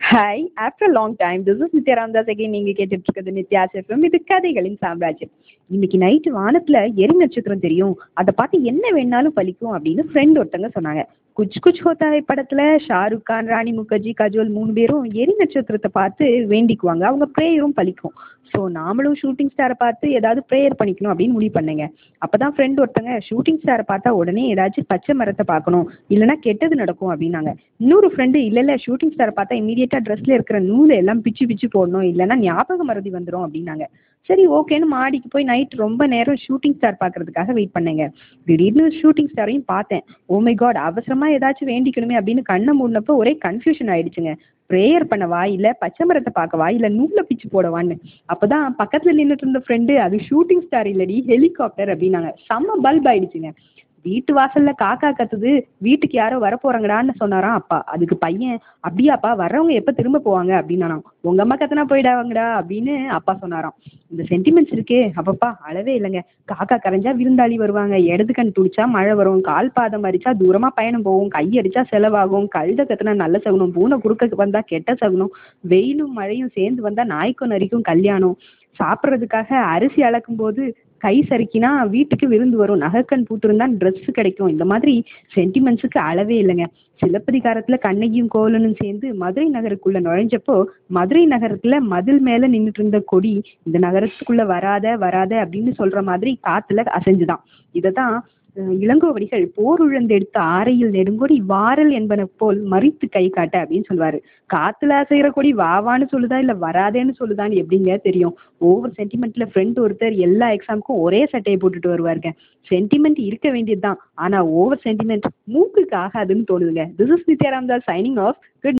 hi after long time this is Nithya Ramdas again நீங்க கேட்டுட்டு இருக்கிறது நித்யா செஃபம் இது கதைகளின் சாம்ராஜ்யம் இன்னைக்கு நைட்டு வானத்துல எரி நட்சத்திரம் தெரியும் அதை பார்த்து என்ன வேணாலும் பலிக்கும் அப்படின்னு ஃப்ரெண்ட் ஒருத்தங்க சொன்னாங்க குச் குச் ஹோத்தா ஹை படத்துல ஷாருக் கான் ராணி முகர்ஜி கஜோல் மூணு பேரும் எரி நட்சத்திரத்தை பார்த்து வேண்டிக்குவாங்க அவங்க ப்ரேயரும் பலிக்கும் ஸோ நாமளும் ஷூட்டிங் ஸ்டாரை பார்த்து ஏதாவது ப்ரேயர் பண்ணிக்கணும் அப்படின்னு முடிவு பண்ணேங்க அப்பதான் ஃப்ரெண்ட் ஒருத்தங்க ஷூட்டிங் ஸ்டாரை பார்த்தா உடனே ஏதாச்சும் பச்சை மரத்தை பார்க்கணும் இல்லைன்னா கெட்டது நடக்கும் அப்படின்னாங்க இன்னொரு ஃப்ரெண்டு இல்லை இல்லை ஷூட்டிங் ஸ்டாரை பார்த்தா இமீடியட்டாக ட்ரெஸ்ல இருக்கிற நூலை எல்லாம் பிச்சு பிச்சு போடணும் இல்லைன்னா ஞாபக மறதி வந்துடும் அப்படின்னாங்க சரி ஓகேன்னு மாடிக்கு போய் நைட் ரொம்ப நேரம் ஷூட்டிங் ஸ்டார் பார்க்கறதுக்காக வெயிட் பண்ணேங்க திடீர்னு ஷூட்டிங் ஸ்டாரையும் பார்த்தேன் ஓ மை காட் அவசரமா ஏதாச்சும் வேண்டிக்கணுமே அப்படின்னு கண்ணை மூடினப்போ ஒரே கன்ஃபியூஷன் ஆயிடுச்சுங்க ப்ரேயர் பண்ணவா இல்லை பச்சை மரத்தை பார்க்கவா இல்லை நூலை பிச்சு போடவான்னு அப்பதான் பக்கத்துல நின்றுட்டு இருந்த ஃப்ரெண்டு அது ஷூட்டிங் ஸ்டார் இல்லடி ஹெலிகாப்டர் அப்படின்னாங்க செம்ம பல்ப் ஆயிடுச்சுங்க வீட்டு வாசல்ல காக்கா கத்துது வீட்டுக்கு யாரோ வர போறாங்கடான்னு சொன்னாராம் அப்பா அதுக்கு பையன் அப்படியாப்பா வர்றவங்க எப்ப திரும்ப போவாங்க அப்படின்னாராம் உங்க அம்மா கத்தனா போயிடாவாங்கடா அப்படின்னு அப்பா சொன்னாராம் இந்த சென்டிமெண்ட்ஸ் இருக்கே அப்பப்பா அளவே இல்லைங்க காக்கா கரைஞ்சா விருந்தாளி வருவாங்க இடது கண் துடிச்சா மழை வரும் கால் பாதம் அடிச்சா தூரமா பயணம் போகும் கை அடிச்சா செலவாகும் கழுத கத்துனா நல்ல சகுனம் பூனை குறுக்க வந்தா கெட்ட சகுனம் வெயிலும் மழையும் சேர்ந்து வந்தா நாய்க்கும் நரிக்கும் கல்யாணம் சாப்பிட்றதுக்காக அரிசி அளக்கும் போது கை சறுக்கினா வீட்டுக்கு விருந்து வரும் நகைக்கண் பூத்திருந்தா ட்ரெஸ் கிடைக்கும் இந்த மாதிரி சென்டிமெண்ட்ஸுக்கு அளவே இல்லைங்க சிலப்பதிகாரத்துல கண்ணகியும் கோவலனும் சேர்ந்து மதுரை நகருக்குள்ள நுழைஞ்சப்போ மதுரை நகரத்துல மதில் மேல நின்றுட்டு இருந்த கொடி இந்த நகரத்துக்குள்ள வராத வராத அப்படின்னு சொல்ற மாதிரி காத்துல அசைஞ்சுதான் இததான் இளங்கோவடிகள் போர் உழந்தெடுத்த ஆரையில் நெடுங்கொடி வாரல் என்பன போல் மறித்து கை காட்ட அப்படின்னு சொல்லுவாரு காத்துல அசைகிற கொடி வாவான்னு சொல்லுதா இல்ல வராதேன்னு சொல்லுதான்னு எப்படிங்க தெரியும் ஓவர் சென்டிமெண்ட்ல ஃப்ரெண்ட் ஒருத்தர் எல்லா எக்ஸாமுக்கும் ஒரே சட்டையை போட்டுட்டு வருவாருங்க சென்டிமெண்ட் இருக்க வேண்டியதுதான் ஆனா ஓவர் சென்டிமெண்ட் மூக்குக்கு ஆகாதுன்னு தோணுதுங்க this is Nithya Ramdas signing off good